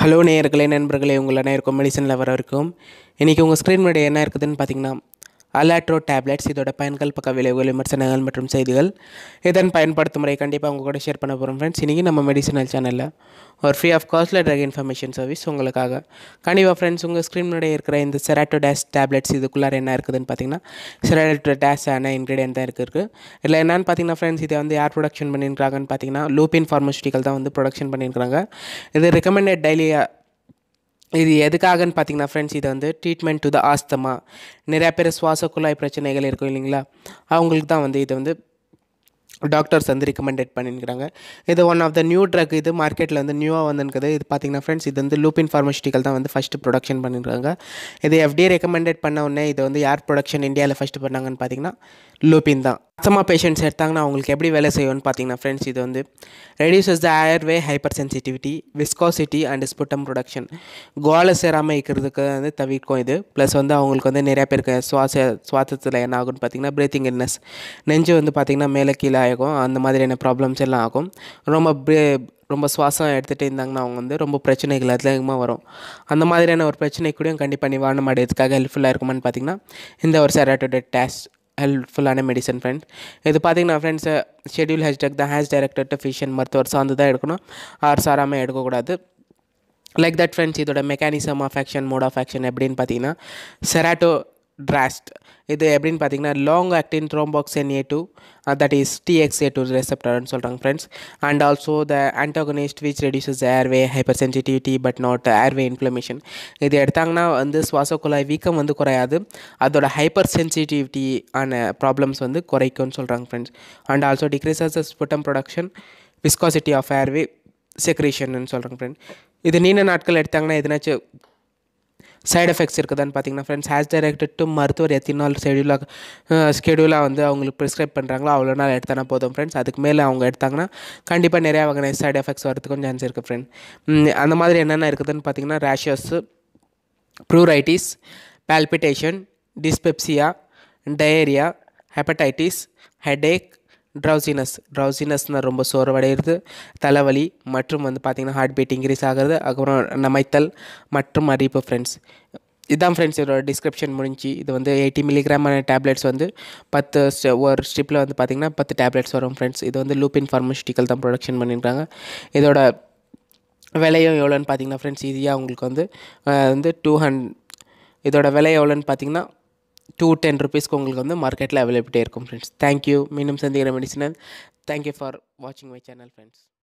hello நேயர்களே நண்பர்களே உங்கள் அனைவருக்கும் மெடிசனில் வர இருக்கும் இன்றைக்கி உங்கள் ஸ்க்ரீன் மீடியா என்ன இருக்குதுன்னு பார்த்தீங்கன்னா அலாட்ரோ டேப்லெட்ஸ் இதோட பயன்கள் பக்க விளைவுகள் விமர்சனங்கள் மற்றும் செய்திகள் இதன் பயன்படுத்தும் முறை கண்டிப்பாக உங்கள் கூட ஷேர் பண்ண போகிறோம் ஃப்ரெண்ட்ஸ் இன்றைக்கி நம்ம மெடிசனல் சேனலில் ஒரு ஃப்ரீ ஆஃப் காஸ்ட்டில் ட்ரக் இன்ஃபர்மேஷன் சர்வீஸ் உங்களுக்காக கண்டிப்பாக ஃப்ரெண்ட்ஸ் உங்கள் ஸ்க்ரீன் முன்னாடி இருக்கிற இந்த செராட்டோ டேஸ் டேப்லெட்ஸ் இதுக்குள்ளார என்ன இருக்குதுன்னு பார்த்தீங்கன்னா செராட்டோ டேஸ் ஆன இன்க்ரீடியன்ட் தான் இருக்குது இதில் என்னென்னு பார்த்தீங்கன்னா ஃப்ரெண்ட்ஸ் இதை வந்து யார் ப்ரொடக்ஷன் பண்ணியிருக்காங்கன்னு பார்த்தீங்கன்னா லூபின் ஃபார்மஸ்யூட்டிக்கல் தான் வந்து ப்ரொடக்ஷன் பண்ணியிருக்காங்க இது ரெக்கமெண்டட் டெய்லி இது எதுக்காகன்னு பார்த்தீங்கன்னா ஃப்ரெண்ட்ஸ் இது வந்து ட்ரீட்மெண்ட் டு த ஆஸ்தமா நிறையா பேர் சுவாச குழாய் பிரச்சனைகள் இருக்கும் இல்லைங்களா அவங்களுக்கு தான் வந்து இது வந்து டாக்டர்ஸ் வந்து ரெக்கமெண்டட் பண்ணியிருக்கிறாங்க இது one of the new drug இது மார்க்கெட்டில் வந்து நியூவாக வந்துருக்குது இது பார்த்தீங்கன்னா ஃப்ரெண்ட்ஸ் இது வந்து லூபின் ஃபார்மஸ்யூட்டிக்கல் தான் வந்து ஃபஸ்ட்டு ப்ரொடக்ஷன் பண்ணியிருக்காங்க இது எஃப்டிஏ ரெக்கமெண்டட் பண்ண உடனே இது வந்து யார் ப்ரொடக்ஷன் இந்தியாவில் ஃபஸ்ட்டு பண்ணாங்கன்னு பார்த்தீங்கன்னா லூபின் தான் அசமா பேஷண்ட்ஸ் எடுத்தாங்கன்னா அவங்களுக்கு எப்படி வேலை செய்யும்னு பார்த்தீங்கன்னா ஃப்ரெண்ட்ஸ் இது வந்து reduces the airway hyper sensitivity viscosity and sputum production கோலை சேராமல் இருக்கிறதுக்கு வந்து தவிர்க்கும் இது ப்ளஸ் வந்து அவங்களுக்கு வந்து நிறையா பேருக்கு சுவாச சுவாசத்தில் என்ன ஆகும்னு பார்த்தீங்கன்னா பிரீத்திங் இல்னஸ் நெஞ்சு வந்து பார்த்திங்கன்னா மேலே கீழே ஆகும் அந்த மாதிரியான ப்ராப்ளம்ஸ் எல்லாம் ஆகும் ரொம்ப பிரே ரொம்ப சுவாசம் எடுத்துகிட்டு இருந்தாங்கன்னா அவங்க வந்து ரொம்ப பிரச்சனைகள் அதிகமாக வரும் அந்த மாதிரியான ஒரு பிரச்சனை கூடயும் கண்டிப்பாக நிவாரணம் அடையிறதுக்காக ஹெல்ப்ஃபுல்லாக இருக்குமான்னு பார்த்தீங்கன்னா இந்த ஒரு செராட்டோட டேஸ்ட் ஹெல்ப்ஃபுல்லான மெடிசன் ஃப்ரெண்ட்ஸ் இது பார்த்தீங்கன்னா ஃப்ரெண்ட்ஸ் ஷெடியூல் ஹேஷ்டாக் தான் ஹேஸ் டைரக்டர் டு ஃபிஷன் மருத்துவர் சார்ந்து தான் எடுக்கணும் ஆர் சாராமல் எடுக்கக்கூடாது லைக் தட் ஃப்ரெண்ட்ஸ் இதோட mechanism of action mode of action எப்படின்னு பார்த்தீங்கன்னா செராட்டோ ட்ராஸ்ட் இது எப்படின்னு பார்த்தீங்கன்னா long acting thromboxane A two that is TXA two ரெசப்டர்னு சொல்கிறாங்க friends and also the antagonist which reduces airway hyper sensitivity but not airway inflammation இது எடுத்தாங்கன்னா வந்து சுவாச குழாய் வீக்கம் வந்து குறையாது அதோட ஹைப்பர் சென்சிட்டிவிட்டி ஆன ப்ராப்ளம்ஸ் வந்து குறைக்கும்னு சொல்கிறாங்க friends and also decreases sputum production viscosity of airway செக்ரேஷன்னு சொல்கிறாங்க ஃப்ரெண்ட் இது நீண்ட நாட்கள் எடுத்தாங்கன்னா எதனாச்சும் சைடு எஃபெக்ட்ஸ் இருக்குதான்னு பார்த்தீங்கன்னா ஃப்ரெண்ட்ஸ் ஹேஸ் டைரக்டட் டு மருத்துவர் எத்தனை நாள் ஷெடியூலாக ஸ்கெடியூலாக வந்து அவங்களுக்கு ப்ரிஸ்கிரைப் பண்ணுறாங்களோ அவ்வளோ நாள் எடுத்தானா போதும் ஃப்ரெண்ட்ஸ் அதுக்கு மேலே அவங்க எடுத்தாங்கன்னா கண்டிப்பாக நிறையா வகையான சைடு எஃபெக்ட்ஸ் வரதுக்கும் சான்ஸ் இருக்குது ஃப்ரெண்ட் அந்த மாதிரி என்னென்ன இருக்குதுன்னு பார்த்தீங்கன்னா rashes pruritus palpitation dyspepsia diarrhoea hepatitis headache drowsiness ட்ரௌசினஸ்னால் ரொம்ப சோர்வடைகிறது தலைவலி மற்றும் வந்து பார்த்திங்கன்னா ஹார்ட் பீட் இன்க்ரீஸ் ஆகிறது அதுக்கப்புறம் நமைத்தல் மற்றும் அரிப்பு ஃப்ரெண்ட்ஸ் இதுதான் ஃப்ரெண்ட்ஸ் இதோட டிஸ்கிரிப்ஷன் முடிஞ்சு இது வந்து எயிட்டி மில்லிகிராமான டேப்லெட்ஸ் வந்து பத்து ஒரு ஸ்ட்ரிப்பில் வந்து பார்த்திங்கன்னா பத்து டேப்லெட்ஸ் வரும் ஃப்ரெண்ட்ஸ் இது வந்து லூப்பின் ஃபார்மஸ்யூட்டிக்கல் தான் ப்ரொடக்ஷன் பண்ணியிருக்காங்க இதோட விலையும் எவ்வளோன்னு பார்த்தீங்கன்னா ஃப்ரெண்ட்ஸ் ஈஸியாக உங்களுக்கு வந்து வந்து டூ ஹண்ட் இதோட விலை எவ்வளோன்னு பார்த்தீங்கன்னா டூ டென் ருபீஸ்க்கு உங்களுக்கு வந்து மார்க்கெட்டில் அவைலபிலிட்டி இருக்கும் ஃப்ரெண்ட்ஸ் தேங்க்யூ மீண்டும் சந்திக்கிற மெடிசனல் தேங்க்யூ ஃபார் வாட்சிங் மை சேனல் ஃப்ரெண்ட்ஸ்